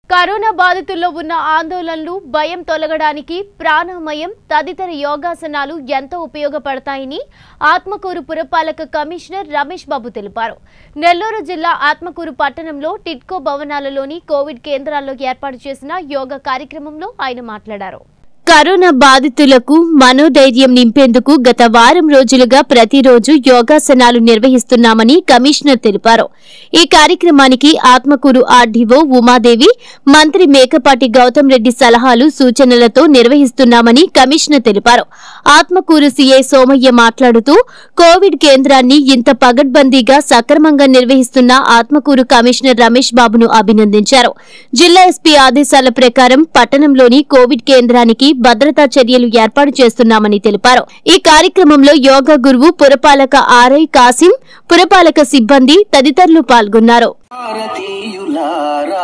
corona బాధితుల్లో ఉన్న ఆందోళనలు భయం తొలగడానికి ప్రాణామయం తదితర యోగాసనాలు ఎంతో ఉపయోగపడతాయని ఆత్మకూరు పురపాలక కమిషనర్ రమేష్ బాబు తెలిపారు నెల్లూరు జిల్లా ఆత్మకూరు పట్టణంలో టిట్కో భవనాలలోని కోవిడ్ కేంద్రాల్లో ఏర్పాటు చేసిన యోగా కార్యక్రమంలో ఆయన మాట్లాడారు కరోనా బాధితులకు మనోధైర్యం నింపేందుకు గత వారం రోజులుగా ప్రతిరోజు యోగాసనాలు నిర్వహిస్తున్నామని కమిషనర్ తెలిపారు ఈ కార్యక్రమానికి ఆత్మకూరు ఆర్డీఓ ఉమాదేవి మంత్రి మేకపాటి గౌతమ్ రెడ్డి సలహాలు సూచనలతో నిర్వహిస్తున్నామని కమిషనర్ తెలిపారు ఆత్మకూరు సీఐ సోమయ్య మాట్లాడుతూ కోవిడ్ కేంద్రాన్ని ఇంత పగడ్బందీగా సక్రమంగా నిర్వహిస్తున్న ఆత్మకూరు కమిషనర్ రమేష్ బాబును అభినందించారు జిల్లా ఎస్పీ ఆదేశాల ప్రకారం పట్టణంలోని కోవిడ్ కేంద్రానికి భద్రతా చర్యలు ఏర్పాటు చేస్తున్నామని తెలిపారు ఈ కార్యక్రమంలో యోగా గురువు పురపాలక ఆర్ఐ కాసిం పురపాలక సిబ్బంది తదితరులు పాల్గొన్నారు భారతీయులారా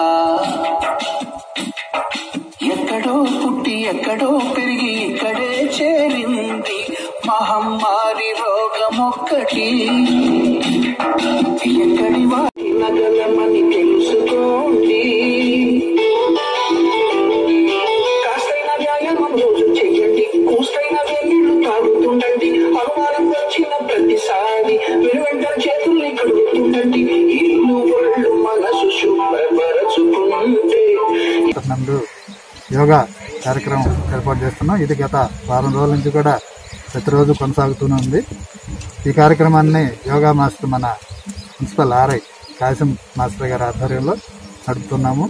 ఎక్కడో పుట్టి ఎక్కడో పెరిగి ఇక్కడే చేరింది మహమ్మారి రోగమొక్కటి ఎక్కడి వాటి నగలమని తెలుసుకోండి కాస్తైన వ్యాయామం రోజు చెయ్యండి కూస్తైన వేళ్ళు తాగుతుండండి అనుమానం వచ్చిన ప్రతిసారి మీరు వెంట చేతుల్ని కడుగుతుండండి ఇల్లు ఒళ్ళు మనసు శుభ్రపరచుకుంటే నందు యోగా కార్యక్రమం ఏర్పాటు చేస్తున్నాం ఇది గత వారం రోజుల నుంచి కూడా ప్రతిరోజు కొనసాగుతూనే ఉంది ఈ కార్యక్రమాన్ని యోగా మాస్టర్ మన ప్రిన్సిపల్ ఆర్ఐ కాసిం మాస్టర్ గారి ఆధ్వర్యంలో నడుపుతున్నాము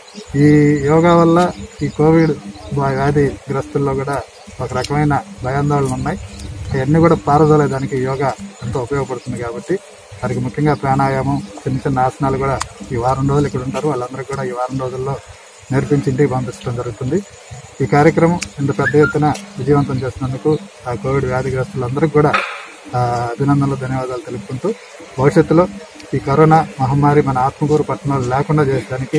ఈ యోగా వల్ల ఈ కోవిడ్ వ్యాధి గ్రస్తుల్లో కూడా ఒక రకమైన భయాందోళనలు ఉన్నాయి అవన్నీ కూడా పారదోలేదానికి యోగా ఎంతో ఉపయోగపడుతుంది కాబట్టి వారికి ముఖ్యంగా ప్రాణాయామం చిన్న చిన్న ఆసనాలు కూడా ఈ వారం రోజులు ఇక్కడ ఉంటారు వాళ్ళందరికీ కూడా ఈ వారం రోజుల్లో నేర్పించి ఇంటికి పంపించడం జరుగుతుంది ఈ కార్యక్రమం ఇంత పెద్ద ఎత్తున విజయవంతం చేసినందుకు ఆ కోవిడ్ వ్యాధిగ్రస్తులందరికీ కూడా ఆ, అభినందనలు ధన్యవాదాలు తెలుపుకుంటూ భవిష్యత్తులో ఈ కరోనా మహమ్మారి మన ఆత్మకూరు పట్టణంలో లేకుండా చేసడానికి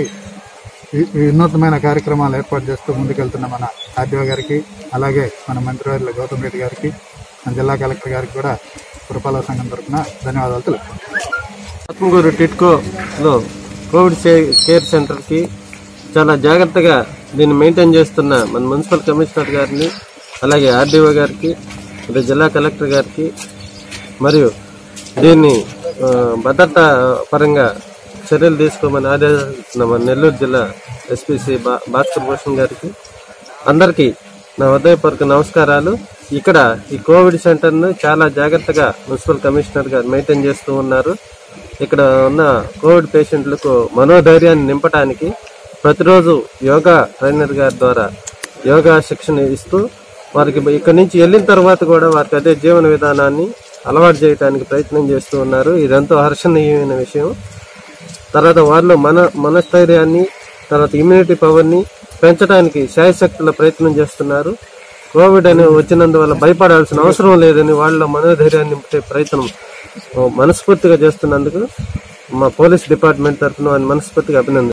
ఈ- ఈ వినూత్నమైన కార్యక్రమాలు ఏర్పాటు చేస్తూ ముందుకెళ్తున్న మన ఆర్డీఓ గారికి అలాగే మన మంత్రివర్యులు గౌతమ్ రెడ్డి గారికి మన జిల్లా కలెక్టర్ గారికి కూడా పురపాలక సంఘం తరఫున ధన్యవాదాలు తెలుపుతున్నాను ఆత్మకూరు టిట్కోలో కోవిడ్ సే- కేర్ సెంటర్కి చాలా జాగ్రత్తగా దీన్ని మెయింటైన్ చేస్తున్న మన మున్సిపల్ కమిషనర్ గారిని అలాగే ఆర్డీఓ గారికి మరి జిల్లా కలెక్టర్ గారికి మరియు దీన్ని ఆ, భద్రతా పరంగా చర్యలు తీసుకోమని ఆదేశిస్తున్న మన నెల్లూరు జిల్లా ఎస్పీసీ బా భాస్కర్ భూషణ్ గారికి అందరికీ నా హృదయపూర్వక నమస్కారాలు ఇక్కడ ఈ కోవిడ్ సెంటర్ను చాలా జాగ్రత్తగా మున్సిపల్ కమిషనర్ గారు మెయింటైన్ చేస్తూ ఉన్నారు ఇక్కడ ఉన్న కోవిడ్ పేషెంట్లకు మనోధైర్యాన్ని నింపడానికి ప్రతిరోజు యోగా ట్రైనర్ గారి ద్వారా యోగా శిక్షణ ఇస్తూ వారికి ఇక్కడి నుంచి వెళ్ళిన తర్వాత కూడా వారికి అదే జీవన విధానాన్ని అలవాటు చేయడానికి ప్రయత్నం చేస్తూ ఉన్నారు ఇదంతా హర్షణీయమైన విషయం తర్వాత వాళ్ళు మన మనస్థైర్యాన్ని తర్వాత ఇమ్యూనిటీ పవర్ని పెంచడానికి శాయశక్తుల ప్రయత్నం చేస్తున్నారు కోవిడ్ అని వచ్చినందువల్ల భయపడాల్సిన అవసరం లేదని వాళ్ళ మనోధైర్యాన్ని నింపే ప్రయత్నం ఓ, మనస్ఫూర్తిగా చేస్తున్నందుకు మా పోలీస్ డిపార్ట్మెంట్ తరఫున వారిని మనస్ఫూర్తిగా అభినందన